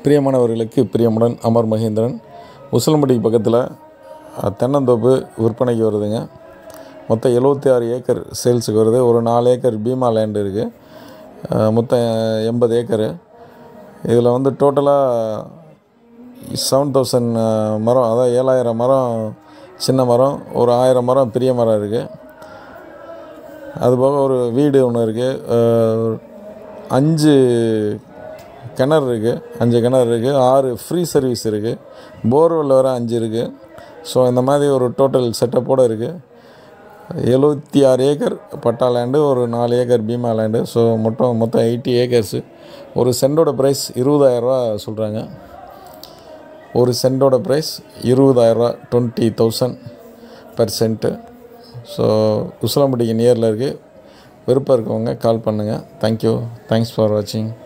பிரியமானவர்களுக்கு பிரியமுடன் அமர் மகேந்திரன் உசிலம்பட்டிக்கு பக்கத்தில் அஹ், தென்னந்தோப்பு விற்பனைக்கு வருதுங்க மொத்தம் எழுபத்தி ஆறு ஏக்கர் சேல்ஸுக்கு வருது ஒரு நாலு ஏக்கர் பீமா லேண்ட் இருக்குது மொத்தம் எண்பது ஏக்கரு இதில் வந்து டோட்டலாக செவன் தௌசண்ட் மரம் அதாவது ஏழாயிரம் மரம் சின்ன மரம் ஒரு ஆயிரம் மரம் பெரிய மரம் இருக்குது அதுபோக ஒரு வீடு ஒன்று இருக்குது அஞ்சு கிணறு இருக்குது அஞ்சு கிணறு இருக்குது ஆறு ஃப்ரீ சர்வீஸ் இருக்குது போர்வெல் வர அஞ்சு இருக்குது ஸோ இந்த மாதிரி ஒரு டோட்டல் செட்டப்போடு இருக்குது எழுபத்தி ஆறு ஏக்கர் பட்டா லேண்டு ஒரு நாலு ஏக்கர் பீமா லேண்டு ஸோ மொத்தம் மொத்தம் எயிட்டி ஏக்கர்ஸு ஒரு சென்டோட ப்ரைஸ் இருபதாயிரரூவா சொல்கிறாங்க ஒரு சென்டோட ப்ரைஸ் இருபதாயிரரூவா twenty thousand per cent so உசிலம்பட்டிக்கு நியரில் இருக்குது விருப்பம் இருக்கவங்க கால் பண்ணுங்கள் தேங்க்யூ தேங்க்ஸ் ஃபார் வாட்சிங்